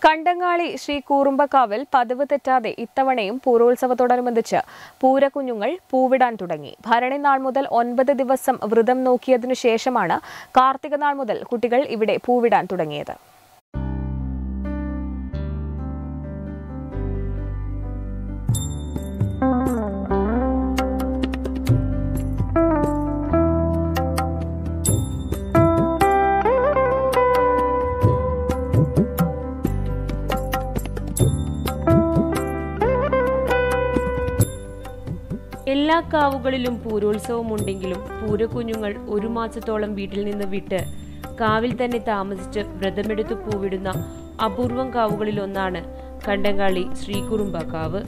കണ്ടങ്ങാളി ശ്രീ കൂറുമ്പക്കാവിൽ പതിവ് തെറ്റാതെ ഇത്തവണയും പൂരോത്സവത്തോടനുബന്ധിച്ച് പൂരക്കുഞ്ഞുങ്ങൾ പൂവിടാൻ തുടങ്ങി ഭരണി നാൾ മുതൽ ഒൻപത് ദിവസം വ്രതം നോക്കിയതിനു ശേഷമാണ് കാർത്തിക നാൾ മുതൽ കുട്ടികൾ ഇവിടെ പൂവിടാൻ തുടങ്ങിയത് എല്ലാ കാവുകളിലും പൂരോത്സവമുണ്ടെങ്കിലും പൂരക്കുഞ്ഞുങ്ങൾ ഒരു മാസത്തോളം വീട്ടിൽ നിന്ന് വിട്ട് കാവിൽ തന്നെ താമസിച്ച് വ്രതമെടുത്ത് പൂവിടുന്ന അപൂർവം കാവുകളിലൊന്നാണ് കണ്ടങ്കാളി ശ്രീകുറുമ്പ കാവ്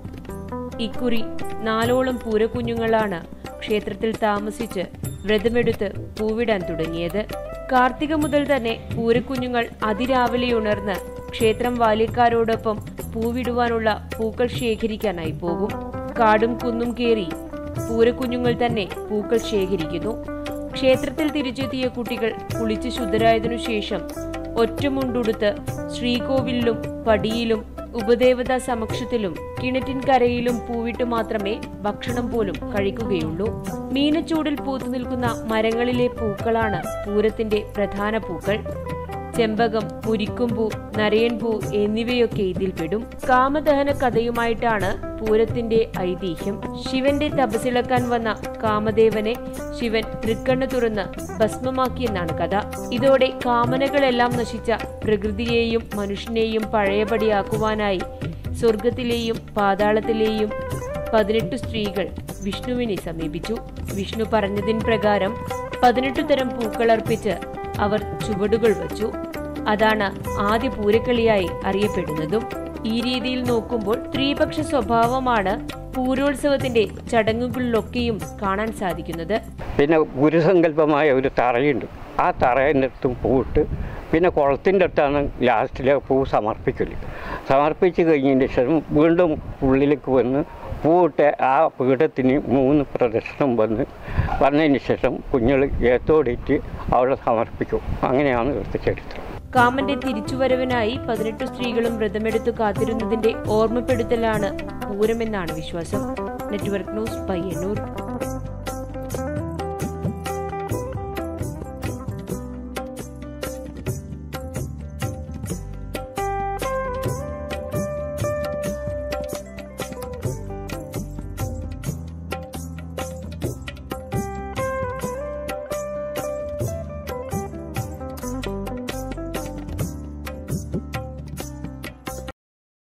ഇക്കുറി നാലോളം പൂരക്കുഞ്ഞുങ്ങളാണ് ക്ഷേത്രത്തിൽ താമസിച്ച് വ്രതമെടുത്ത് പൂവിടാൻ തുടങ്ങിയത് കാർത്തിക മുതൽ തന്നെ പൂരക്കുഞ്ഞുങ്ങൾ അതിരാവിലെ ഉണർന്ന് ക്ഷേത്രം വാല്യക്കാരോടൊപ്പം പൂവിടുവാനുള്ള പൂക്കൾ ശേഖരിക്കാനായി പോകും കാടും കുന്നും കയറി പൂരക്കുഞ്ഞുങ്ങൾ തന്നെ പൂക്കൾ ശേഖരിക്കുന്നു ക്ഷേത്രത്തിൽ തിരിച്ചെത്തിയ കുട്ടികൾ കുളിച്ച് ശുദ്ധരായതിനു ശേഷം ഒറ്റമുണ്ടുടുത്ത് ശ്രീകോവിലിലും പടിയിലും ഉപദേവതാ സമക്ഷത്തിലും കിണറ്റിൻകരയിലും പൂവിട്ട് മാത്രമേ ഭക്ഷണം പോലും കഴിക്കുകയുള്ളൂ മീനച്ചൂടിൽ പൂത്തു നിൽക്കുന്ന മരങ്ങളിലെ പൂക്കളാണ് പൂരത്തിന്റെ പ്രധാന പൂക്കൾ ചെമ്പകം മുരിക്കുംപൂ നരയൻപൂ എന്നിവയൊക്കെ ഇതിൽപ്പെടും കാമദഹന കഥയുമായിട്ടാണ് പൂരത്തിന്റെ ഐതിഹ്യം ശിവന്റെ തപസിളക്കാൻ വന്ന കാമദേവനെ ശിവൻ തൃക്കണ്ണ് തുറന്ന് ഭസ്മമാക്കിയെന്നാണ് കഥ ഇതോടെ കാമനകളെല്ലാം നശിച്ച പ്രകൃതിയെയും മനുഷ്യനെയും പഴയപടിയാക്കുവാനായി സ്വർഗത്തിലെയും പാതാളത്തിലെയും പതിനെട്ട് സ്ത്രീകൾ വിഷ്ണുവിനെ സമീപിച്ചു വിഷ്ണു പറഞ്ഞതിൻ പ്രകാരം പതിനെട്ട് തരം പൂക്കളർപ്പിച്ച് അവർ ചുവടുകൾ വച്ചു അതാണ് ആദ്യ പൂരക്കളിയായി അറിയപ്പെടുന്നതും ഈ രീതിയിൽ നോക്കുമ്പോൾ സ്ത്രീപക്ഷ സ്വഭാവമാണ് പൂരോത്സവത്തിന്റെ ചടങ്ങുകളിലൊക്കെയും കാണാൻ സാധിക്കുന്നത് പിന്നെ ഗുരുസങ്കല്പമായ ഒരു തറയുണ്ട് ആ തറേൻ്റെ അടുത്തും പൂവിട്ട് പിന്നെ കുളത്തിൻ്റെ അടുത്താണ് ലാസ്റ്റിലെ പൂ സമർപ്പിക്കൽ സമർപ്പിച്ച് കഴിഞ്ഞതിന് ശേഷം വീണ്ടും ഉള്ളിലേക്ക് വന്ന് പൂവിട്ട് ആ പീഠത്തിന് മൂന്ന് പ്രദർശനം വന്ന് വന്നതിന് ശേഷം കുഞ്ഞുങ്ങൾ ഏത്തോടിയിട്ട് അവിടെ സമർപ്പിക്കും അങ്ങനെയാണ് ഇവിടുത്തെ ചരിത്രം കാമന്റെ തിരിച്ചുവരവിനായി പതിനെട്ട് സ്ത്രീകളും വ്രതമെടുത്തു കാത്തിരുന്നതിന്റെ ഓർമ്മപ്പെടുത്തലാണ് പൂരമെന്നാണ് വിശ്വാസം നെറ്റ്വർക്ക് ന്യൂസ് പയ്യന്നൂർ